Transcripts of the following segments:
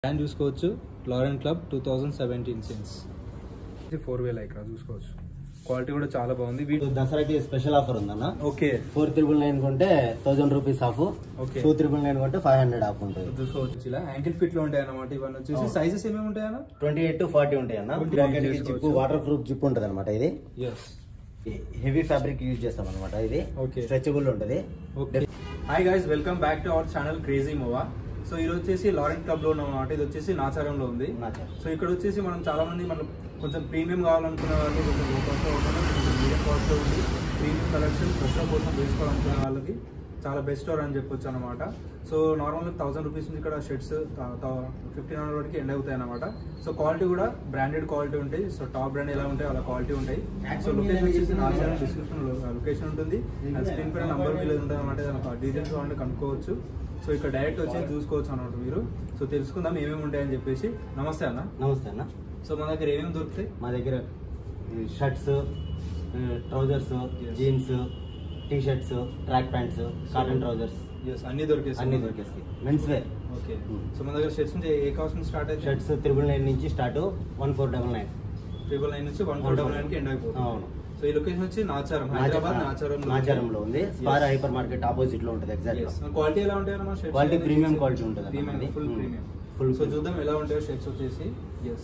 Brand చూసుకోవచ్చు Lauren Club two thousand seventeen since ఇది four way like చూసుకోవచ్చు quality కూడా చాలా బాగుంది వీటి దసరాకి స్పెషల్ ఆఫర్ ఉందన్న ఓకే ఫోర్ త్రిబుల్ నైన్ కొంటే thousand rupees off Okay. Two triple nine కొంటే ఫైవ్ హండ్రెడ్ ఆఫ్ ఉంటుంది చూసుకోవచ్చు ఇలా యాంకిల్ ఫిట్ లో ఉంటాయి అన్నమాట ఇవన్నీ వచ్చేసి సైజెస్ ఏమేమి ఉంటాయన్నా ట్వంటీ ఎయిట్ టు ఫార్టీ ఉంటాయి అన్న 28 బ్రాకెట్ జిప్ చేసుకోవచ్చు. వాటర్ ప్రూఫ్ జిప్ ఉంటుంది అనమాట ఇది ఎస్ హెవీ ఫ్యాబ్రిక్ యూజ్ చేస్తాం అనమాట ఇది Okay. స్ట్రెచబుల్ ఉంటుంది okay hi guys welcome back to our channel crazy మోవా సో ఇది వచ్చేసి లారెంట్ క్లబ్ లో ఉన్నాం అన్నమాట ఇది వచ్చేసి నాచారంలో ఉంది నాచారం. సో ఇక్కడ వచ్చేసి మనం చాలా మంది మనం కొంచెం ప్రీమియం కావాలనుకునే వాళ్ళు కొంచెం లో కాస్ట్ కొంచెం మీడియం కాస్ట్ ఉంది ప్రీమియం కలెక్షన్ దసరా కోసం వేసుకోవాలనుకునే వాళ్ళకి చాలా బెస్ట్ స్టోర్ అని చెప్పొచ్చు అనమాట సో నార్మల్గా థౌసండ్ రూపీస్ నుంచి ఇక్కడ షర్ట్స్ ఫిఫ్టీన్ హండ్రెడ్ వరకు ఎండ్ అవుతాయి అనమాట సో క్వాలిటీ కూడా బ్రాండెడ్ క్వాలిటీ ఉంటాయి సో టాప్ బ్రాండ్ ఎలా ఉంటాయి అలా క్వాలిటీ ఉంటాయి సో లొకేషన్ వచ్చేసి నా ఛానల్ డిస్క్రిప్షన్ లొకేషన్ ఉంటుంది అండ్ స్క్రీన్ పైన నంబర్ మీద ఉంటుంది అనమాట ఏదైనా డీటెయిల్స్ కావాలంటే కనుక్కోవచ్చు సో ఇక్కడ డైరెక్ట్ వచ్చి చూసుకోవచ్చు అనమాట మీరు సో తెలుసుకుందాం ఏమేమి ఉంటాయని చెప్పేసి నమస్తే అన్న నమస్తే అన్న సో మన దగ్గర ఏమేమి దొరుకుతాయి మా దగ్గర shirts trousers jeans T shirts track pants cotton trousers yes అన్ని దొరికేస్తాయి అన్ని దొరికేస్తాయి మెన్స్ వేర్ ఓకే సో మన దగ్గర షర్ట్స్ నుంచి ఏ కాస్ట్ నుంచి స్టార్ట్ అయితే షర్ట్స్ త్రిబుల్ నైన్ నుంచి start one four double nine triple nine నుంచి వన్ ఫోర్ డబల్ నైన్ కి ఎండ్ అయిపోతుంది అవును సో ఈ లొకేషన్ వచ్చి నాచారం హైదరాబాద్ నాచారం నాచారంలో ఉంది స్పార్ హైపర్ మార్కెట్ ఆపోజిట్ లో ఉంటుంది ఎగ్జాక్ట్ క్వాలిటీ ఎలా ఉంటాయి అన్న షర్ట్స్ Quality premium quality ఉంటుంది అన్న ప్రీమియం మనది. Full Hmm. Premium Full so చూద్దాం ఎలా ఉంటాయో షర్ట్స్ వచ్చేసి ఎస్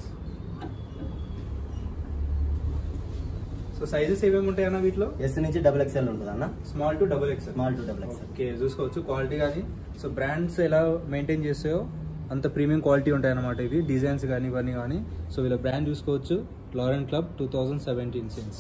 సో సైజెస్ ఏమేమి ఉంటాయి అన్న వీటిలో ఎస్ నుంచి డబుల్ ఎక్స్ఎల్ ఉంటుంది అన్న small to double X small to double XL okay చూసుకోవచ్చు క్వాలిటీ కానీ సో బ్రాండ్స్ ఎలా మెయింటైన్ చేస్తాయో అంత ప్రీమియం క్వాలిటీ ఉంటాయి అన్నమాట ఇవి డిజైన్స్ కానీ ఇవన్నీ కానీ సో వీళ్ళ బ్రాండ్ చూసుకోవచ్చు Lauren Club two thousand seventeen since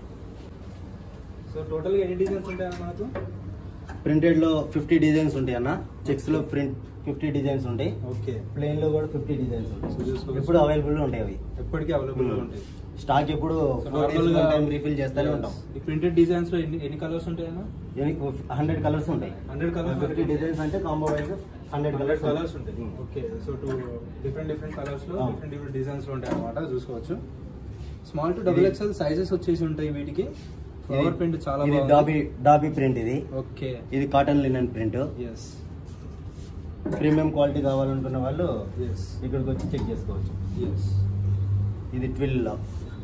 so టోటల్గా ఎన్ని డిజైన్స్ ఉంటాయి అన్న మనకు ప్రింటెడ్ లో ఫిఫ్టీ డిజైన్స్ ఉంటాయి అన్న చెక్స్ లో ప్రింట్ ఫిఫ్టీ డిజైన్స్ ఉంటాయి ఓకే ప్లేన్ లో కూడా ఫిఫ్టీ డిజైన్స్ So, ఉంటాయి చూసుకోవచ్చు. ఎప్పుడు అవైలబుల్ ఉంటాయి అవి ఎప్పటికీ అవైలబుల్గా ఉంటాయి స్టాక్ ఎప్పుడు So, normal గా రీఫిల్ చేస్తూనే ఉంటాం ఈ ప్రింటెడ్ డిజైన్స్ లో ఎన్ని ఎన్ని కలర్స్ ఉంటాయి అన్న హండ్రెడ్ కలర్స్ ఉంటాయి హండ్రెడ్ కలర్స్ ఫిఫ్టీ డిజైన్స్ అంటే combo wise hundred hundred colours colours ఉంటాయి okay so two different different colours లో Ah. డిఫరెంట్ డిఫరెంట్ డిజైన్స్ లో ఉంటాయి అన్నమాట చూసుకోవచ్చు small to double XL sizes వచ్చేసి ఉంటాయి వీటికి ఫ్లవర్ ప్రింట్ చాలా ఇది బాగుంది డాబీ డాబీ ప్రింట్ ఇది ఓకే ఇది cotton linen print yes premium quality కావాలనుకున్న వాళ్ళు ఎస్ ఇక్కడికి వచ్చి చెక్ చేసుకోవచ్చు ఎస్ ఇది ట్విల్ లో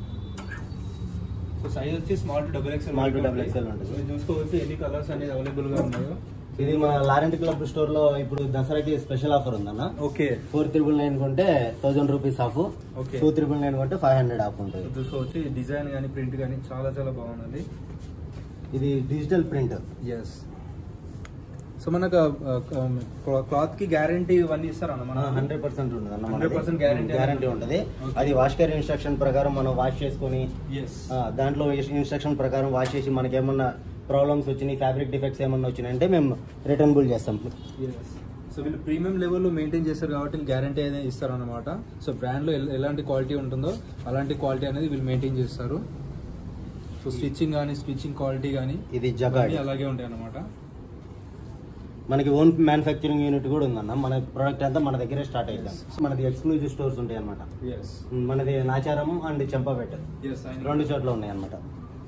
సో సైజ్ వచ్చి small to double XL Small to double XL ఉంటుంది. చూసుకోవచ్చు ఎన్ని కలర్స్ అనేది అవైలబుల్ గా ఉన్నాయో ఇది మన లారెంట్ క్లబ్ స్టోర్ లో ఇప్పుడు దసరాకి స్పెషల్ ఆఫర్ ఉందన్న ఓకే ఫోర్ త్రిబుల్ నైన్ కొంటే thousand rupees off Okay. Two triple nine కొంటే ఫైవ్ హండ్రెడ్ ఆఫ్ ఉంటుంది చూసుకోవచ్చు డిజైన్ కానీ ప్రింట్ కానీ చాలా చాలా బాగుంది ఇది డిజిటల్ ప్రింట్ ఎస్ సో మనకు క్లాత్ కి గ్యారంటీ ఇవన్నీ ఇస్తారన్న మన హండ్రెడ్ పర్సెంట్ ఉంటుంది అన్న 100% guarantee గ్యారంటీ ఉంటుంది Okay. అది వాష్ కేర్ ఇన్స్ట్రక్షన్ ప్రకారం మనం వాష్ చేసుకొని ఎస్ ఆ, దాంట్లో ఇన్స్ట్రక్షన్ ప్రకారం వాష్ చేసి మనకి ఏమన్నా ప్రాబ్లమ్స్ వచ్చినాయి ఫ్యాబ్రిక్ డిఫెక్ట్స్ ఏమన్నా వచ్చినాయంటే మేము రిటర్నబుల్ చేస్తాం సో వీళ్ళు ప్రీమియం లెవెల్లో మెయింటైన్ చేస్తారు కాబట్టి గ్యారంటీ అనేది ఇస్తారు అనమాట సో బ్రాండ్లో ఎలాంటి క్వాలిటీ ఉంటుందో అలాంటి క్వాలిటీ అనేది వీళ్ళు మెయింటైన్ చేస్తారు సో స్టిచ్చింగ్ కానీ స్టిచ్చింగ్ క్వాలిటీ కానీ ఇది జగాడ్ అలాగే ఉంటాయి అనమాట మనకి ఓన్ మ్యానుఫ్యాక్చరింగ్ యూనిట్ కూడా ఉందన్న మన ప్రోడక్ట్ అంతా మన దగ్గరే స్టార్ట్ అవుతాం మనది ఎక్స్క్లూజివ్ స్టోర్స్ ఉంటాయి అనమాట ఎస్ మనది నాచారం అండ్ చెంపపేట ఎస్ రెండు చోట్ల ఉన్నాయి అనమాట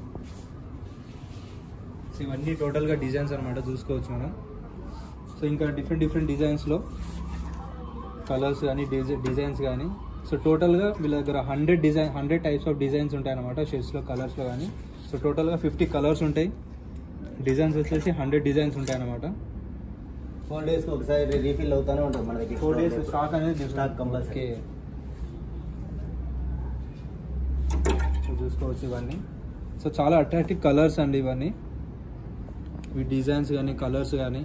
సో ఇవన్నీ టోటల్గా డిజైన్స్ అనమాట చూసుకోవచ్చు మనం సో ఇంకా డిఫరెంట్ డిఫరెంట్ డిజైన్స్లో కలర్స్ కానీ డిజైన్స్ కానీ సో టోటల్గా వీళ్ళ దగ్గర hundred design hundred types of designs ఉంటాయి అనమాట షర్ట్స్లో కలర్స్లో కానీ సో టోటల్గా ఫిఫ్టీ కలర్స్ ఉంటాయి డిజైన్స్ వచ్చేసి హండ్రెడ్ డిజైన్స్ ఉంటాయి అనమాట ఫోర్ డేస్ కి ఒకసారి రీఫిల్ అవుతానే ఉంటుంది మన దగ్గర ఫోర్ డేస్ స్టాక్ అనేది Stock compulsory. ఓకే సో చూసుకోవచ్చు ఇవన్నీ సో చాలా అట్రాక్టివ్ కలర్స్ అండి ఇవన్నీ ఈ డిజైన్స్ కానీ కలర్స్ కానీ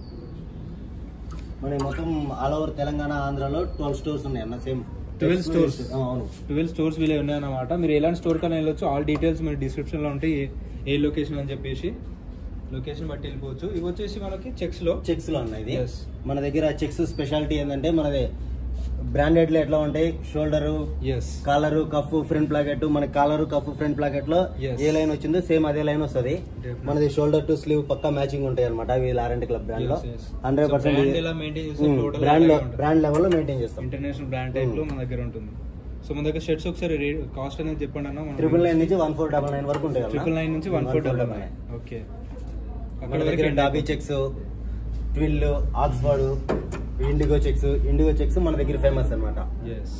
మన మొత్తం ఆల్ ఓవర్ తెలంగాణ ఆంధ్రాలో ట్వెల్వ్ స్టోర్స్ ఉన్నాయి అన్న సేమ్ 12 stores. అవును ట్వెల్వ్ స్టోర్స్ వీళ్ళే ఉన్నాయన్నమాట మీరు ఎలాంటి స్టోర్ కన్నా వెళ్ళొచ్చు ఆల్ డీటెయిల్స్ మీరు డిస్క్రిప్షన్లో ఉంటాయి ఏ- ఏ లొకేషన్ అని చెప్పేసి లొకేషన్ బట్టి వెళ్ళిపోవచ్చు ఇవి వచ్చేసి మనకి చెక్స్లో చెక్స్ లో ఉన్నాయి ఇది Yes. మన దగ్గర చెక్స్ స్పెషాలిటీ ఏంటంటే మనది బ్రాండెడ్ లో ఎట్లా ఉంటాయి shoulder yes collar cuff front placket మన కాలర్ కఫ్ ఫ్రంట్ ప్లాకెట్ లో Yes. ఏ లైన్ వచ్చిందో సేమ్ అదే లైన్ వస్తుంది Definitely. మనది షోల్డర్ టు స్లీవ్ పక్కా మ్యాచింగ్ ఉంటాయి అనమాట అవి లారెంట్ క్లబ్ బ్రాండ్ లో Yes, yes. Hundred So, brand percent ఎలా maintain చేస్తే total బ్రాండ్ లో అలాగే ఉంటుంది. బ్రాండ్ లెవెల్ లో మెయింటైన్ చేస్తాం ఇంటర్నేషనల్ బ్రాండ్ టైప్ లో మన దగ్గర ఉంటుంది సో మన దగ్గర షర్ట్స్ ఒకసారి కాస్ట్ అనేది చెప్పండి అన్న ట్రిపుల్ నైన్ నుంచి వన్ ఫోర్ డబల్ నైన్ వరకు ఉంటాయి అన్న. ట్రిపుల్ నైన్ నుంచి one four double nine okay మన దగ్గర dobby checks twill Oxford indigo checks indigo checks మన దగ్గర ఫేమస్ అన్నమాట ఎస్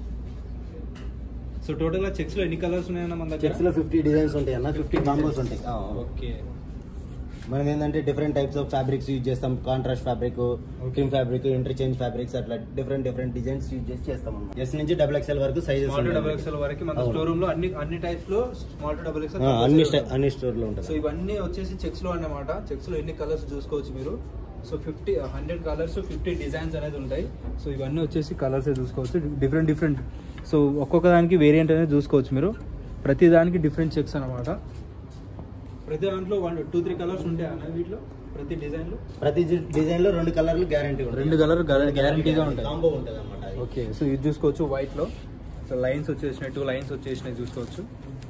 సో టోటల్ గా చెక్స్ లో ఎన్ని కలర్స్ ఉన్నాయన్న మన దగ్గర చెక్స్ లో ఫిఫ్టీ డిజైన్స్ ఉంటాయి అన్న ఫిఫ్టీ కాంబోస్ ఉంటాయి ఆ, ఆ. ఓకే మనం ఏంటంటే different types of fabrics use చేస్తాం contrast fabric team fabric interchange fabrics అట్లా డిఫరెంట్ డిఫరెంట్ డిజైన్స్ యూజ్ చేసి చేస్తాం అన్నమాట ఎస్ నుంచి డబుల్ ఎక్స్ఎల్ వరకు sizes small to double XL వరకు మన అవును. స్టోర్ రూమ్ లో అన్ని అన్ని టైప్స్ లో స్మాల్ టు డబుల్ ఎక్స్ఎల్ అన్ని స్టై- అన్ని స్టోర్ లో సో ఉంటుంది ఇవన్నీ వచ్చేసి చెక్స్ లో అన్నమాట చెక్స్ లో ఎన్ని కలర్స్ చూసుకోవచ్చు మీరు so fifty hundred colours fifty designs అనేది ఉంటాయి సో ఇవన్నీ వచ్చేసి కలర్స్ చూసుకోవచ్చు డిఫరెంట్ డిఫరెంట్ సో ఒక్కొక్క దానికి వేరియంట్ అనేది చూసుకోవచ్చు మీరు ప్రతి దానికి డిఫరెంట్ చెక్స్ అన్నమాట ప్రతి దాంట్లో వన్ టూ త్రీ కలర్స్ ఉంటాయి అన్న వీటిలో ప్రతి డిజైన్ లో ప్రతి డిజైన్ లో రెండు కలర్లు గ్యారంటీ ఉంటాయి రెండు colour గా- guarantee గా ఉంటాయి. కాంబో ఉంటుంది అన్నమాట ఓకే సో ఇది చూసుకోవచ్చు వైట్ లో సో లైన్స్ వచ్చేసినాయి టూ లైన్స్ వచ్చేసినాయి చూసుకోవచ్చు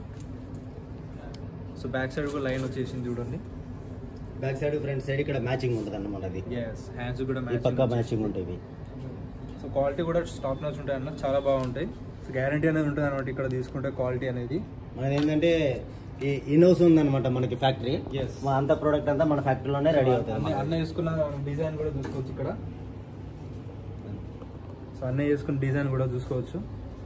సో బ్యాక్ సైడ్ కూడా లైన్ వచ్చేసింది చూడండి బ్యాక్ సైడ్ ఫ్రంట్ సైడ్ ఇక్కడ మ్యాచింగ్ ఉంటుంది అన్నమాట అది ఎస్ హ్యాండ్స్ కూడా ఈ పక్క మ్యాచింగ్ మ్యాచింగ్ ఉంటాయి సో క్వాలిటీ కూడా టాప్ నాచ్ ఉంటాయి అన్న చాలా బాగుంటాయి సో గ్యారంటీ అనేది ఉంటుంది అనమాట ఇక్కడ తీసుకుంటే క్వాలిటీ అనేది మనది ఏంటంటే ఈ ఇన్నోస్ ఉందన్నమాట మనకి ఫ్యాక్టరీ Yes. మా అంత ప్రోడక్ట్ అంతా మన ఫ్యాక్టరీలోనే రెడీ అవుతుంది అన్న అన్నమాట. అన్న వేసుకున్న డిజైన్ కూడా చూసుకోవచ్చు ఇక్కడ సో అన్న వేసుకున్న డిజైన్ కూడా చూసుకోవచ్చు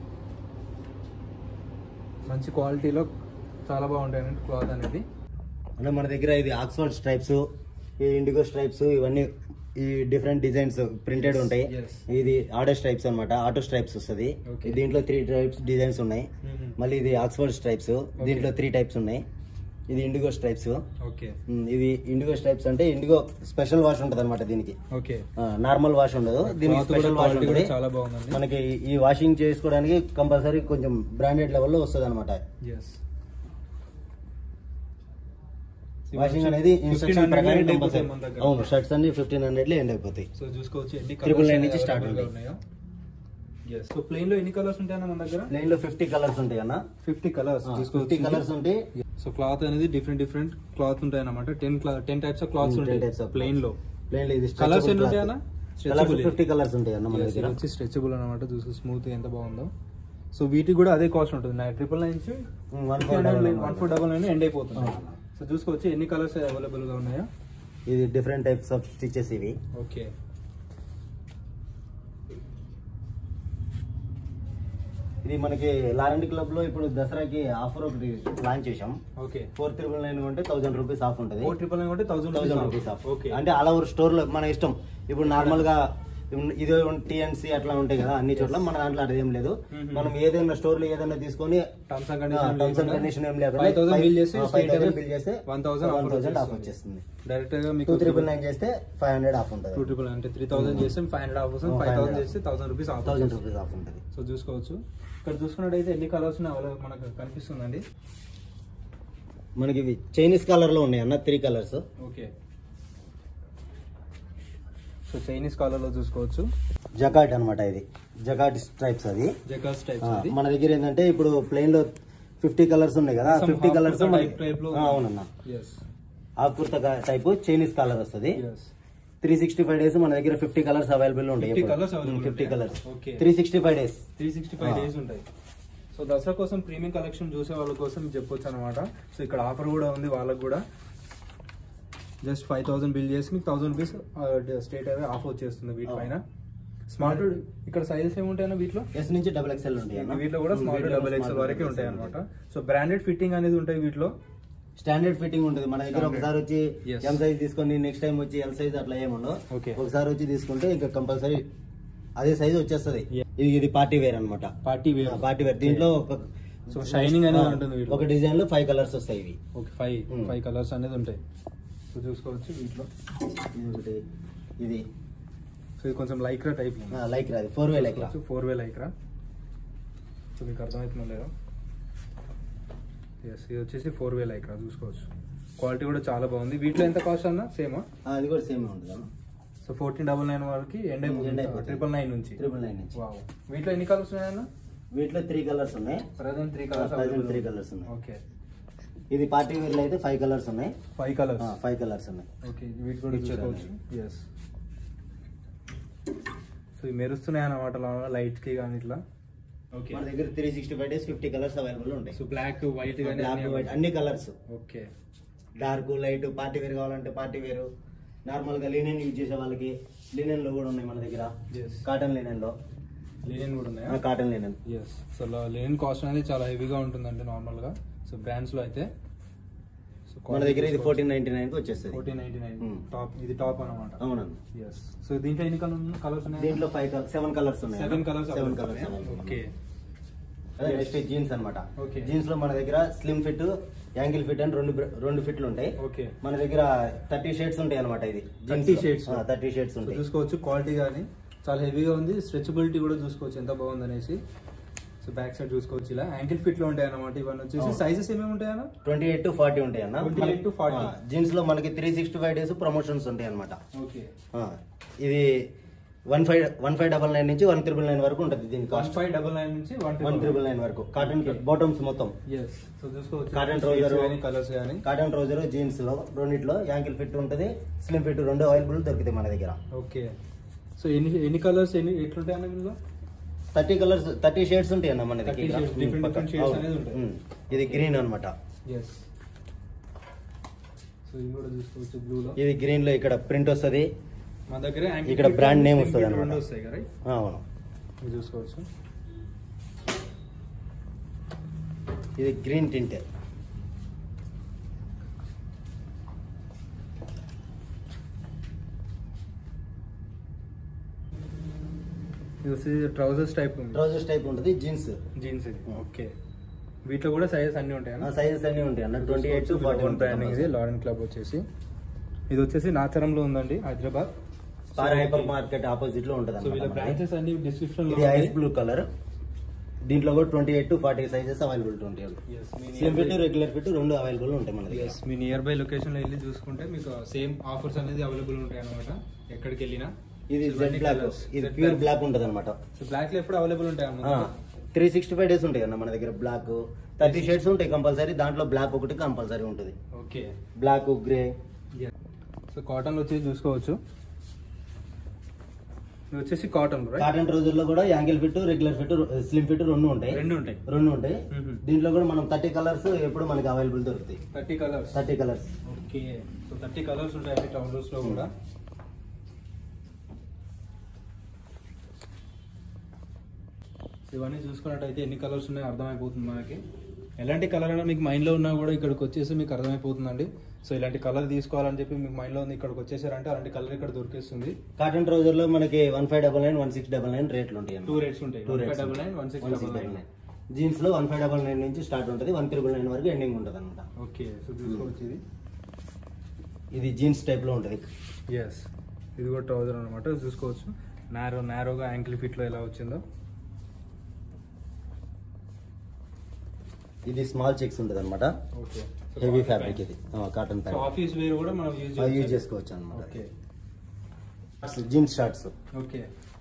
మంచి క్వాలిటీలో చాలా బాగుంటాయి అన్నట్టు క్లాత్ అనేది అంటే మన దగ్గర ఇది ఆక్స్ఫర్డ్ స్ట్రైప్స్ ఈ ఇండిగో స్ట్రైప్స్ ఇవన్నీ ఈ డిఫరెంట్ డిజైన్స్ ప్రింటెడ్ ఉంటాయి Yes. ఇది ఆర్డర్ స్ట్రైప్స్ అన్నమాట ఆటో స్ట్రైప్స్ వస్తుంది Okay. దీంట్లో త్రీ టైప్స్ డిజైన్స్ ఉన్నాయి మళ్ళీ ఇది ఆక్స్ఫర్డ్ స్ట్రైప్స్ దీంట్లో త్రీ టైప్స్ ఉన్నాయి ఇది ఇండిగో స్ట్రైప్స్ ఓకే ఇది ఇండిగో స్ట్రైప్స్ అంటే ఇండిగో స్పెషల్ వాష్ ఉంటుంది అనమాట దీనికి ఓకే నార్మల్ వాష్ ఉండదు దీనికి క్లాత్ కూడా స్పెషల్ వాష్ క్వాలిటీ కూడా ఉంటుంది చాలా బాగుందండి మనకి ఈ వాషింగ్ చేసుకోవడానికి కంపల్సరీ కొంచెం బ్రాండెడ్ లెవెల్లో వస్తుంది అనమాట ఎస్ వాషింగ్ అనేది ఇన్స్ట్రక్షన్ ప్రకారం అయిపోతాయి compulsory. మన దగ్గర అవును షర్ట్స్ అన్ని ఫిఫ్టీన్ హండ్రెడ్ లో ఎండ్ అయిపోతాయి సో చూసుకోవచ్చు ఎన్ని Triple కలర్స్ nine నుంచి start available గా ఉంటాయి. ఉన్నాయో ఎస్ సో ప్లెయిన్ లో ఎన్ని కలర్స్ ఉంటాయన్న మన దగ్గర ప్లెయిన్ లో ఫిఫ్టీ కలర్స్ ఉంటాయి అన్న ఫిఫ్టీ కలర్స్ ఫిఫ్టీ కలర్స్ ఉంటాయి సో క్లాత్ అనేది డిఫరెంట్ డిఫరెంట్ క్లాత్ ఉంటాయి అన్నమాట ten ten types of cloths Hmm, 10 ఉంటాయి types of ప్లెయిన్ లో ప్లెయిన్ లో ఇది కలర్స్ ఎన్ని ఉంటాయి అన్న కలర్స్ Stretchable. ఫిఫ్టీ కలర్స్ ఉంటాయి అన్న మన Yes, ఇది దగ్గర వచ్చి స్ట్రెచబుల్ అనమాట చూసుకో స్మూత్ ఎంత బాగుందో సో వీటికి కూడా అదే కాస్ట్ ఉంటుంది నా triple nine one four one four double nine end అయిపోతుంది సో చూసుకోవచ్చు ఎన్ని కలర్స్ అవైలబుల్ గా ఉన్నాయో ఇది డిఫరెంట్ టైప్స్ ఆఫ్ స్టిచెస్ ఇవి ఓకే ఇది మనకి లారెంట్ క్లబ్ లో ఇప్పుడు దసరాకి ఆఫర్ ఒకటి లాంచ్ చేశాం ఓకే ఫోర్ త్రిబుల్ నైన్ కొంటే థౌసండ్ రూపీస్ ఆఫ్ ఉంటుంది ఫోర్ ట్రిపుల్ నైన్ అంటే thousand thousand rupees off okay అంటే ఆల్ ఓవర్ స్టోర్ లో మన ఇష్టం ఇప్పుడు నార్మల్ గా ఇదే టీఎన్సీ అట్లా ఉంటాయి కదా అన్ని చోట్ల మన దాంట్లో అది ఏం లేదు Mhm. మనం ఏదైనా స్టోర్ లో ఏదైనా తీసుకొని terms and terms and condition ఏం లేకుండా ఫైవ్ థౌసండ్ బిల్ చేసి ఫైవ్ థౌసండ్ బిల్ చేస్తే one thousand one thousand off వచ్చేస్తుంది డైరెక్ట్ గా టూ మీకు త్రిబుల్ నైన్ చేస్తే ఫైవ్ హండ్రెడ్ ఆఫ్ ఉంటుంది టూ ట్రిపుల్ అంటే త్రీ థౌసండ్ చేస్తే ఫైవ్ హండ్రెడ్ ఆఫ్ వస్తుంది Oh, ఫైవ్ థౌసండ్ 500 చేస్తే thousand rupees off thousand rupees off ఉంటుంది సో చూసుకోవచ్చు ఇక్కడ చూసుకున్నట్టయితే ఎన్ని కలర్స్ అవైలబుల్ మనకు కనిపిస్తుందండి మనకి ఇవి చైనీస్ కలర్ లో ఉన్నాయి అన్న three colours okay so Chinese collar లో చూసుకోవచ్చు జకాట్ అన్నమాట ఇది జకాట్ స్ట్రైప్స్ అది జకాస్ ఆ, టైప్స్ అది మన దగ్గర ఏంటంటే ఇప్పుడు ప్లెయిన్ లో ఫిఫ్టీ కలర్స్ ఉన్నాయి కదా Some fifty half colours kurta type- type లో అవునన్నా yes half kurta type Chinese colour వస్తుంది yes three sixty five days మన దగ్గర ఫిఫ్టీ కలర్స్ అవైలబుల్ ఉంటాయి 50 colours available ఫిఫ్టీ ఉంటాయా? Colours Okay. Three sixty five డేస్ త్రీ సిక్స్టీ ఫైవ్ Ah. డేస్ ఉంటాయి సో దసరా కోసం ప్రీమియం కలెక్షన్ చూసే వాళ్ళ కోసం చెప్పొచ్చు అనమాట సో ఇక్కడ ఆఫర్ కూడా ఉంది వాళ్ళకి కూడా జస్ట్ ఫైవ్ థౌసండ్ బిల్ చేసి మీకు thousand rupees straight away offer వచ్చేస్తుంది వీటి Oh. పైన స్మార్ట్ ఇక్కడ సైజెస్ ఏముంటాయన్నా వీటిలో ఎస్ నుంచి డబుల్ ఎక్స్ఎల్ ఉంటాయి అన్న. వీటిలో కూడా స్మాల్ వీటిలో డబుల్ ఎక్స్ఎల్ small వరకే double ఉంటాయి XL అనమాట సో బ్రాండెడ్ ఫిట్టింగ్ అనేది ఉంటాయి వీటిలో స్టాండర్డ్ ఫిట్టింగ్ ఉంటుంది మన దగ్గర Standard. ఒకసారి వచ్చి Yes. ఎం సైజ్ తీసుకొని నెక్స్ట్ టైం వచ్చి ఎల్ సైజ్ అట్లా ఏముండవు Okay. ఒకసారి వచ్చి తీసుకుంటే ఇంకా కంపల్సరీ అదే సైజ్ వచ్చేస్తది Yeah. ఇది ఇది పార్టీ వేర్ అనమాట పార్టీ వేర్ పార్టీ వేర్ దీంట్లో ఒక సో షైనింగ్ అనేది ఆ, ఉంటుంది వీటిలో ఒక డిజైన్ లో ఫైవ్ కలర్స్ వస్తాయి ఇవి okay five Hmm. Five colours అనేది ఉంటాయి సో చూసుకోవచ్చు వీటిలో ఇది ఒకటి ఇది సో ఇది కొంచెం లైక్రా టైప్ లైక్ రాది four way like four way Lycra so మీకు అర్థమవుతుందో లేదో ఎస్ ఇది వచ్చేసి ఫోర్ వే లైక్రా చూసుకోవచ్చు క్వాలిటీ కూడా చాలా బాగుంది వీటిలో ఎంత కాస్ట్ అన్న సేమా అది కూడా సేమ్ ఉంటుంది అన్న సో ఫోర్టీన్ డబల్ నైన్ వరకు ఎండ్ End అయిపోతుంది అయిపోతుంది. ట్రిపుల్ నైన్ నుంచి ట్రిపుల్ నైన్ నుంచి వావ్ వీటిలో ఎన్ని కలర్స్ ఉన్నాయన్న వీటిలో త్రీ కలర్స్ ఉన్నాయి present three colours present three colours ఉన్నాయి ఓకే ఇది పార్టీ వేర్ లో అయితే ఫైవ్ కలర్స్ ఉన్నాయి ఫైవ్ కలర్స్ ఫైవ్ కలర్స్ ఉన్నాయి ఓకే వీటి కూడా Picture చూసుకోవచ్చు ఎస్ సో ఇవి మెరుస్తున్నాయి అన్నమాట లైట్ కి కానీ ఇట్లా ఓకే మన దగ్గర three sixty five days fifty colours available ఉంటాయి so black white black white అన్ని colours okay dark light party wear కావాలంటే పార్టీ వేర్ నార్మల్ గా లినెన్ యూజ్ చేసే వాళ్ళకి లినెన్ లో కూడా ఉన్నాయి మన దగ్గర ఎస్ కాటన్ లినెన్ లో లేని కూడా ఉన్నాయా కాటన్ లినెన్ ఎస్ సో లేని కాస్ట్ అనేది చాలా హెవీగా ఉంటుందండి నార్మల్గా సో బ్రాండ్స్లో అయితే సో మన దగ్గర ఇది ఫోర్టీన్ నైన్టీ నైన్ కి వచ్చేస్తుంది fourteen ninety nine Hmm. Top ఇది టాప్ అనమాట అవునండి ఎస్ సో దీంట్లో ఎన్ని కలర్ కలర్స్ ఉన్నాయి దీంట్లో ఫైవ్ సెవెన్ కలర్స్ ఉన్నాయి seven colours seven colours okay అదే నెక్స్ట్ జీన్స్ అన్నమాట Okay. జీన్స్ లో మన దగ్గర స్లిమ్ ఫిట్ యాంగిల్ ఫిట్ అని రెండు బ్ర- రెండు ఫిట్లు ఉంటాయి ఓకే మన దగ్గర థర్టీ షేడ్స్ ఉంటాయి అనమాట ఇది 30 shades. థర్టీ షేడ్స్ సో ఉంటాయి చూసుకోవచ్చు క్వాలిటీ కానీ చాలా హెవీగా ఉంది స్ట్రెచబిలిటీ కూడా చూసుకోవచ్చు ఎంత బాగుంది అనేసి సో బ్యాక్ సైడ్ చూసుకోవచ్చు ఇలా యాంకిల్ ఫిట్ లో ఉంటాయి అన్నమాట ఇవన్నీ వచ్చేసి అవును. సైజెస్ ఏమేమి ఉంటాయన్నా ట్వంటీ ఎయిట్ టు ఫార్టీ ఉంటాయి అన్న 28 to 40. జీన్స్ లో మనకి three sixty five days promotions ఉంటాయి అనమాట ఓకే ఇది one five one five double nine నుంచి వన్ త్రిబుల్ నైన్ వరకు ఉంటుంది దీని one cost five double nine నుంచి వన్ వన్ త్రిబుల్ నైన్ వరకు కాటన్ Okay. బాటమ్స్ మొత్తం ఎస్ సో చూసుకోవచ్చు Cotton trouser. కానీ కలర్స్ కానీ కాటన్ ట్రౌజర్ జీన్స్ లో రెండిట్లో యాంకిల్ ఫిట్ ఉంటుంది స్లిమ్ ఫిట్ రెండు అవైలబుల్ దొరుకుతాయి మన దగ్గర ఓకే సో ఎన్ని ఎన్ని కలర్స్ ఎన్ని ఎట్లుంటాయి అన్న ఇందులో థర్టీ కలర్స్ థర్టీ షేడ్స్ ఉంటాయి అన్న మన 30 దగ్గర shades, different పక్క- different shades అవును. అనేది ఉంటాయి. ఉమ్. ఇది గ్రీన్ అన్నమాట ఎస్ సో ఇది కూడా చూసుకోవచ్చు బ్లూలో ఇది గ్రీన్ లో ఇక్కడ ప్రింట్ వస్తది మన దగ్గర ankle ఇక్కడ fit, brand name slim వస్తది fit అన్నమాట. రెండు వస్తాయి కదా right? ఆ, అవును ఇది చూసుకోవచ్చు ఇది గ్రీన్ టింట్ ఇది వచ్చేసి ట్రౌజర్స్ టైప్ ఉంది ట్రౌజర్స్ టైప్ ఉంటుంది జీన్స్ జీన్స్ ఇది Hmm. ఓకే వీటిలో కూడా సైజెస్ అన్ని ఉంటాయి సైజెస్ అన్ని ఉంటాయి అన్న twenty eight to forty branding ఇది లారెన్ క్లబ్ వచ్చేసి ఇది వచ్చేసి నాచరంలో ఉందండి Hyderabad Star hypermarket opposite లో ఉంటుంది సో వీళ్ళ బ్రాంచెస్ అన్ని డిస్క్రిప్షన్ ఇది ఐస్ బ్లూ కలర్ దీంట్లో కూడా twenty eight to forty sizes available ఉంటాయి స్లిమ్ ఫిట్ రెగ్యులర్ ఫిట్ రెండు అవైలబుల్ ఉంటాయి మన దగ్గర ఎస్ మీ నియర్ బై లొకేషన్ లో వెళ్ళి చూసుకుంటే మీకు సేమ్ ఆఫర్స్ అనేది అవైలబుల్ ఉంటాయి అనమాట ఎక్కడికి వెళ్ళినా ఇది So, జెడ్ ఇవన్నీ బ్లాక్ colours. ఇది Jet ప్యూర్ black. బ్లాక్ ఉంటుంది అనమాట సో బ్లాక్ లో ఎప్పుడు అవైలబుల్ ఉంటాయి అన్నమాట త్రీ సిక్స్టీ ఫైవ్ డేస్ ఉంటాయి అన్న మన దగ్గర బ్లాక్ థర్టీ షేడ్స్ ఉంటాయి కంపల్సరీ దాంట్లో బ్లాక్ ఒకటి కంపల్సరీ ఉంటుంది okay black grey so cotton వచ్చేసి చూసుకోవచ్చు ఇది వచ్చేసి కాటన్ రైట్ కాటన్ ట్రౌజర్ లో కూడా ankle fit regular fit slim fit రెండు ఉంటాయి రెండు ఉంటాయి రెండు ఉంటాయి Mhm. దీంట్లో కూడా మనం థర్టీ కలర్స్ ఎప్పుడు మనకి అవైలబుల్ దొరుకుతాయి thirty colours thirty colours okay so thirty colours ఉంటాయి ట్రౌజర్స్ లో కూడా సో ఇవన్నీ చూసుకున్నట్టయితే ఎన్ని కలర్స్ ఉన్నాయో అర్థమైపోతుంది మనకి ఎలాంటి కలర్ అయినా మీకు మైండ్లో ఉన్నా కూడా ఇక్కడికి వచ్చేసి మీకు అర్థమైపోతుందండి సో ఇలాంటి కలర్ తీసుకోవాలని చెప్పి మీకు మైండ్లో ఉంది ఇక్కడికి వచ్చేసారంటే అలాంటి కలర్ ఇక్కడ దొరికేస్తుంది కాటన్ ట్రౌజర్ లో మనకి one five double nine one six double nine రేట్లు ఉంటాయి టూ రేట్స్ ఉంటాయి Two one rates five double nine one six one double nine jeans లో వన్ ఫైవ్ డబల్ నైన్ నుంచి స్టార్ట్ ఉంటుంది వన్ త్రిబుల్ నైన్ వరకు ending ఉంటుంది అనమాట okay so చూసుకోవచ్చు ఇది ఇది జీన్స్ టైప్ లో ఉంటుంది ఎస్ ఇది కూడా ట్రౌజర్ అనమాట చూసుకోవచ్చు నారో నారోగా యాంకిల్ ఫిట్లో ఎలా వచ్చిందో ఇది స్మాల్ చెక్స్ ఉంటుంది అనమాట ఓకే హెవీ ఫ్యాబ్రిక్ ఇది cotton so fabric office wear కూడా మనం యూజ్ యూజ్ చేసుకోవచ్చు అనమాట ఓకే జీన్స్ షార్ట్స్ ఓకే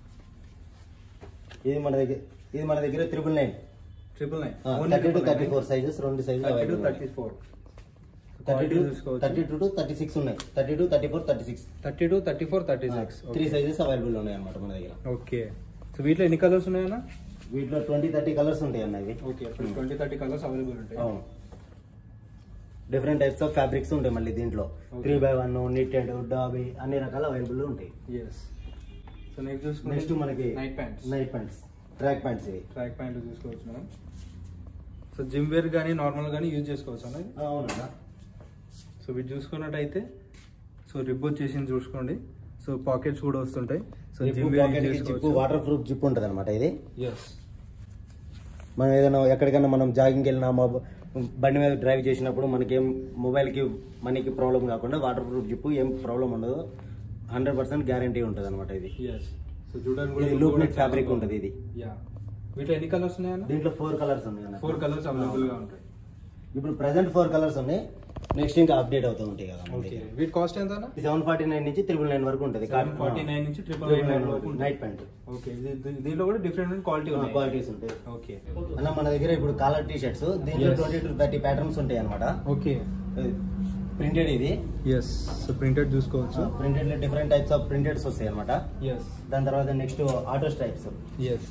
ఇది మన దగ్గర ఇది మన దగ్గర triple nine triple nine thirty two thirty four sizes రెండు సైజులు thirty two available thirty four thirty two చూసుకోవచ్చు thirty two to thirty six ఉన్నాయి thirty two thirty four thirty six thirty two thirty four thirty six three sizes available ఉన్నాయి అనమాట మన దగ్గర okay so వీటిలో ఎన్ని కలర్స్ ఉన్నాయన్నా వీటిలో ట్వంటీ థర్టీ కలర్స్ ఉంటాయి అన్న ఇవి okay twenty thirty colours available ఉంటాయి అవును డిఫరెంట్ టైప్స్ ఆఫ్ ఫ్యాబ్రిక్స్ ఉంటాయి మళ్ళీ దీంట్లో Okay. Three by one knitted dobby అన్ని రకాల అవైలబుల్ ఉంటాయి ఎస్ సో నెక్స్ట్ చూసుకుంటే నెక్స్ట్ మనకి night pants night pants track pants ఇవి ట్రాక్ ప్యాంట్ చూసుకోవచ్చు మనం సో జిమ్ వేర్ కానీ నార్మల్ కానీ యూజ్ చేసుకోవచ్చు అన్నది అవునా సో వీటి చూసుకున్నట్టయితే సో రిబ్ వచ్చేసింది చూసుకోండి సో పాకెట్స్ కూడా వస్తుంటాయి so gym wear use zip చేసుకోవచ్చు వాటర్ ప్రూఫ్ జిప్ ఉంటుంది అనమాట ఇది ఎస్ మనం ఏదైనా ఎక్కడికైనా మనం జాగింగ్ వెళ్ళినా మొబ- బండి మీద డ్రైవ్ చేసినప్పుడు మనకేం మొబైల్కి మనీకి ప్రాబ్లం కాకుండా వాటర్ ప్రూఫ్ జిప్ ఏం ప్రాబ్లం ఉండదు హండ్రెడ్ పర్సెంట్ గ్యారంటీ ఉంటుంది అనమాట ఇది ఎస్ సో చూడడానికి ఇది లూప్ నెట్ ఫ్యాబ్రిక్ ఉంటుంది ఇది యా వీటిలో ఎన్ని కలర్స్ ఉన్నాయన్న దీంట్లో ఫోర్ కలర్స్ ఉన్నాయి అన్న. ఫోర్ కలర్స్ అవైలబుల్ గా ఉంటాయి ఇప్పుడు ప్రెసెంట్ ఫోర్ కలర్స్ ఉన్నాయి నెక్స్ట్ ఇంకా అప్డేట్ అవుతూ ఉంటాయి కదా ఓకే వీటి కాస్ట్ ఎంత అన్న సెవెన్ ఫార్టీ నైన్ నుంచి త్రిబుల్ నైన్ వరకు ఉంటుంది ఫార్టీ నైన్ నుంచి ట్రిపుల్ నైన్ వరకు ఉంటాయి నైట్ ప్యాంట్ ఓకే ఇది- దీ- దీంట్లో కూడా డిఫరెంట్ క్వాలిటీ ఉన్నాయి క్వాలిటీస్ ఉంటాయి ఓకే అన్న మన దగ్గర ఇప్పుడు కాలర్ టీ షర్ట్స్ దీంట్లో Yes. Twenty to thirty patterns ఉంటాయి అనమాట ఓకే ప్రింటెడ్ ఇది ఎస్ సో ప్రింటెడ్ చూసుకోవచ్చు ప్రింటెడ్ లో డిఫరెంట్ టైప్స్ ఆఫ్ ప్రింటెడ్స్ వస్తాయి అనమాట ఎస్ దాని తర్వాత next auto stripes yes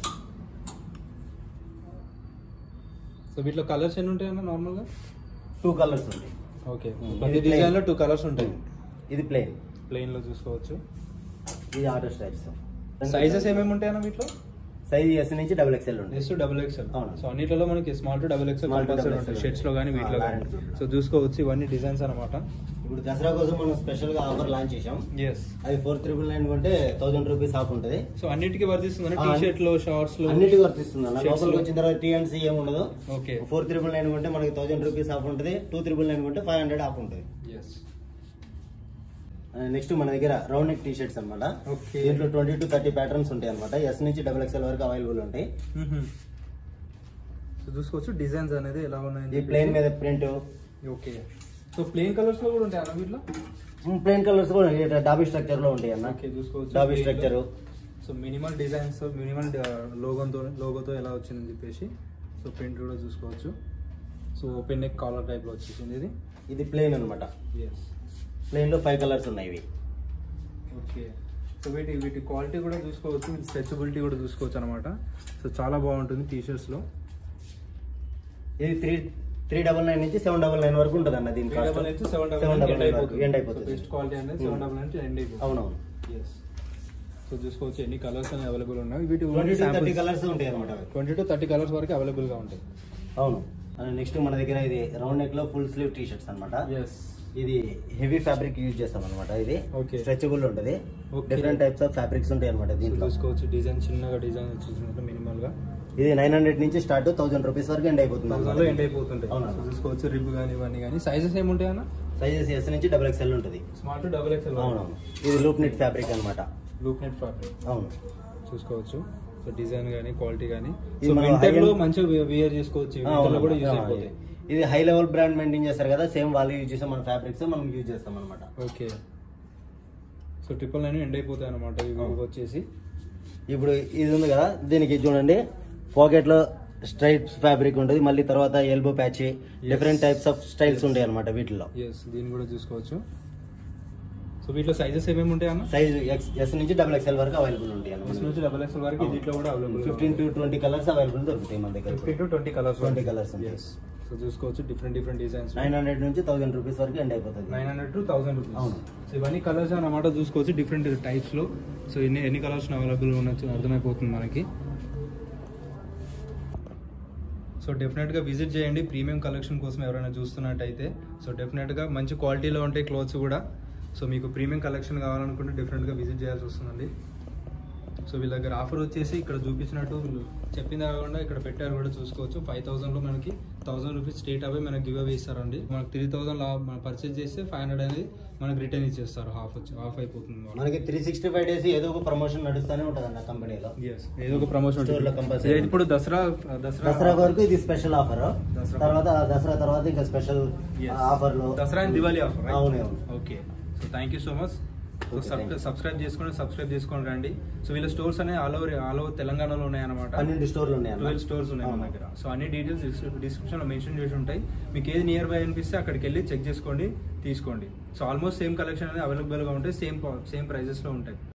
so వీటిలో కలర్స్ ఎన్ని ఉంటాయి అన్న నార్మల్గా టూ కలర్స్ ఉంటాయి ఓకే Hmm. ప్రతి ఇది plain. డిజైన్ లో టూ కలర్స్ ఉంటాయి ఇది ప్లేన్ ప్లెయిన్ లో చూసుకోవచ్చు ఇది ఆటో స్టైల్స్ సైజెస్ ఏమేమి ఉంటాయి అన్న వీటిలో సైజ్ ఎస్ నుంచి డబుల్ ఎక్స్ఎల్ ఉంటుంది ఎస్ డబుల్ ఎక్స్ఎల్ అవును. సో అన్నిట్లో మనకి small to double XL Small to compulsory double ఉంటాయి XL. షర్ట్స్ లో కానీ వీటిలో ఆ, కానీ అలాంటి. సో చూసుకోవచ్చు ఇవన్నీ డిజైన్స్ అనమాట ఇప్పుడు దసరా కోసం మనం స్పెషల్ గా ఆఫర్ లాంచ్ చేసాం ఎస్ అది ఫోర్ త్రిబుల్ నైన్ కొంటే థౌసండ్ రూపీస్ ఆఫ్ ఉంటుంది సో అన్నిటికీ వర్తిస్తుంది ఆ, టీ షర్ట్ లో షార్ట్స్ లో అన్నిటికీ వర్తిస్తుంది అన్న Shirts లోపలికి లో. వచ్చిన తర్వాత టీ అండ్ సి ఏమి ఉండదు ఓకే ఫోర్ త్రిబుల్ నైన్ కొంటే మనకి థౌసండ్ రూపీస్ ఆఫ్ ఉంటుంది టూ త్రిబుల్ నైన్ కొంటే ఫైవ్ హండ్రెడ్ ఆఫ్ ఉంటుంది ఎస్ నెక్స్ట్ మన దగ్గర రౌండ్ నెక్ టీ షర్ట్స్ అనమాట ఓకే దీంట్లో ట్వంటీ టు థర్టీ ప్యాటర్న్స్ ఉంటాయి అనమాట ఎస్ నుంచి డబుల్ ఎక్స్ఎల్ వరకు అవైలబుల్ ఉంటాయి సో చూసుకోవచ్చు డిజైన్స్ అనేది ఎలా ఈ ఉన్నాయి ప్లేన్ మీద print okay so plain colours లో కూడా ఉంటాయి అన్న వీటిలో ప్లేన్ కలర్స్ కూడా డాబీ స్ట్రక్చర్ లో ఉంటాయి అన్న ఓకే చూసుకోవచ్చు dobby structure so minimal designs minimal లోగోతో లోగోతో ఎలా వచ్చిందని చెప్పేసి సో ప్రింట్ కూడా చూసుకోవచ్చు so open neck collar type లో వచ్చేసింది ఇది ఇది ప్లేన్ అనమాట ఎస్ ప్లేన్ లో ఫైవ్ కలర్స్ ఉన్నాయి ఇవి ఓకే సో వీటి వీటి క్వాలిటీ కూడా చూసుకోవచ్చు స్ట్రెచబిలిటీ కూడా చూసుకోవచ్చు అనమాట సో చాలా బాగుంటుంది టీ షర్ట్స్ లో ఇది త్రీ త్రీ డబల్ నైన్ నుంచి సెవెన్ డబల్ నైన్ వరకు ఉంటుంది అన్న దీని త్రీ డబల్ కాస్ట్ నుంచి seven seven double double end nine వరకు అయిపోతుంది ఎండ్ అయిపోతుంది బెస్ట్ క్వాలిటీ అనేది సెవెన్ Hmm. డబల్ నుంచి ఎండ్ అయిపోతుంది అవునవును ఎస్ సో చూసుకోవచ్చు ఎన్ని కలర్స్ అనేవి అవైలబుల్ ఉన్నాయి వీటి ట్వంటీ టు థర్టీ కలర్స్ ఉంటాయి అనమాట ట్వంటీ టు థర్టీ కలర్స్ వరకు అవైలబుల్ గా ఉంటాయి అవును నెక్స్ట్ మన దగ్గర ఇది రౌండ్ నెక్ లో ఫుల్ స్లీవ్ టీ షర్ట్స్ అనమాట ఎస్ ఇది హెవీ ఫ్యాబ్రిక్ యూజ్ చేస్తాం అనమాట ఇది Okay. స్ట్రెచబుల్ ఉంటుంది Okay. Different types of fabrics ఉంటాయి అనమాట సో దీంట్లో చూసుకోవచ్చు డిజైన్ చిన్నగా డిజైన్ వచ్చేసినట్టు మినిమల్ గా ఇది నైన్ హండ్రెడ్ నుంచి స్టార్ట్ థౌసండ్ రూపీస్ వరకు ఎండ్ అయిపోతుంది థౌసండ్ లో ఎండ్ అయిపోతుంటాయి అవునా? సో చూసుకోవచ్చు రిబ్ కానీ ఇవన్నీ కానీ సైజెస్ ఏముంటాయి అన్న సైజెస్ ఎస్ నుంచి డబుల్ ఎక్స్ఎల్ ఉంటుంది స్మాల్ టు డబుల్ ఎక్స్ఎల్ అవునవును ఇది లూప్ నెట్ ఫ్యాబ్రిక్ అనమాట లూప్ నెట్ ఫ్యాబ్రిక్ అవును చూసుకోవచ్చు సో డిజైన్ కానీ క్వాలిటీ కానీ ఇది సో మనం వింటర్ లో high-end- మంచిగా వేర్ చేసుకోవచ్చు ఆ, వింటర్ లో అవును. కూడా యూజ్ ఆ, అయిపోతాయి ఇది హై లెవెల్ బ్రాండ్ మెయింటైన్ చేస్తారు కదా సేమ్ వాళ్ళు యూజ్ చేసే మన ఫ్యాబ్రిక్స్ మనం యూజ్ చేస్తాం అనమాట okay so triple nine end అయిపోతాయి అనమాట ఇవి అవును. వచ్చేసి ఇప్పుడు ఇది ఉంది కదా దీనికి చూడండి పాకెట్ లో స్ట్రైప్స్ ఫ్యాబ్రిక్ ఉంటుంది మళ్ళీ తర్వాత elbow patch different types of styles ఉంటాయి అనమాట వీటిలో ఎస్ దీన్ని కూడా చూసుకోవచ్చు సో వీటిలో సైజెస్ ఏమేమి ఉంటాయి అన్న సైజ్ ఎక్స్ ఎస్ నుంచి డబుల్ ఎక్స్ఎల్ వరకు అవైలబుల్ ఉంటాయి ఎస్ నుంచి డబల్ ఎక్స్ఎల్ వరకు దీంట్లో కూడా available fifteen to twenty colours available దొరుకుతాయి మన దగ్గర fifteen to twenty colours 20 colours ఉంటాయి. ఎస్ సో చూసుకోవచ్చు different different designs nine hundred నుంచి థౌసండ్ రూపీస్ వరకు ఎండ్ అయిపోతుంది nine hundred to thousand rupees అవును. సో ఇవన్నీ కలర్స్ అన్నమాట చూసుకోవచ్చు డిఫరెంట్ టైప్స్ లో సో ఎన్ని ఎన్ని కలర్స్ అవైలబుల్ ఉండొచ్చు అర్థమైపోతుంది మనకి సో డెఫినెట్గా విజిట్ చేయండి ప్రీమియం కలెక్షన్ కోసం ఎవరైనా చూస్తున్నట్టయితే సో డెఫినెట్గా మంచి క్వాలిటీలో ఉంటాయి క్లోత్స్ కూడా సో మీకు ప్రీమియం కలెక్షన్ కావాలనుకుంటే డెఫినెట్గా విజిట్ చేయాల్సి వస్తుందండి సో వీళ్ళ దగ్గర ఆఫర్ వచ్చేసి ఇక్కడ చూపించినట్టు వీళ్ళు చెప్పిన కాకుండా ఇక్కడ పెట్టారు కూడా చూసుకోవచ్చు ఫైవ్ థౌసండ్లో మనకి థౌసండ్ రూపీస్ స్టేట్ అవే మనకి గివ్ అవే ఇస్తారండి మనకి త్రీ థౌసండ్ మనం పర్చేస్ చేస్తే ఫైవ్ హండ్రెడ్ అనేది మనకి రిటర్న్ ఇచ్చేస్తారు హాఫ్ వచ్చి హాఫ్ అయిపోతుంది మనకి త్రీ సిక్స్టీ ఫైవ్ డేస్ ఏదో ఒక ప్రమోషన్ నడుస్తూనే ఉంటుంది అన్న కంపెనీలో ఎస్ ఏదో ఒక ప్రమోషన్ Store లో compulsory. ఇప్పుడు దసరా దసరా దసరా వరకు ఇది స్పెషల్ ఆఫర్ దసరా. తర్వాత దసరా తర్వాత ఇంకా స్పెషల్ Yes. ఆఫర్లు దసరా అండ్ దివాళీ ఆఫర్ అవును అవును okay so thank you so much so Okay, thank you. Subscribe చేసుకోండి సబ్స్క్రైబ్ చేసుకోండి రండి సో వీళ్ళ స్టోర్స్ అనేవి ఆల్ ఓవర్ ఆల్ ఓవర్ తెలంగాణలో ఉన్నాయన్నమాట పన్నెండు స్టోర్లు ఉన్నాయి అన్న. ట్వెల్వ్ స్టోర్స్ ఉన్నాయి మన అవును. దగ్గర సో అన్ని డీటెయిల్స్ డిస్క్రిప్షన్ లో మెన్షన్ చేసి ఉంటాయి మీకు ఏది నియర్ బై అనిపిస్తే అక్కడికి వెళ్ళి చెక్ చేసుకోండి తీసుకోండి సో ఆల్మోస్ట్ సేమ్ కలెక్షన్ అనేది అవైలబుల్ గా ఉంటాయి సేమ్ సేమ్ ప్రైజెస్ లో ఉంటాయి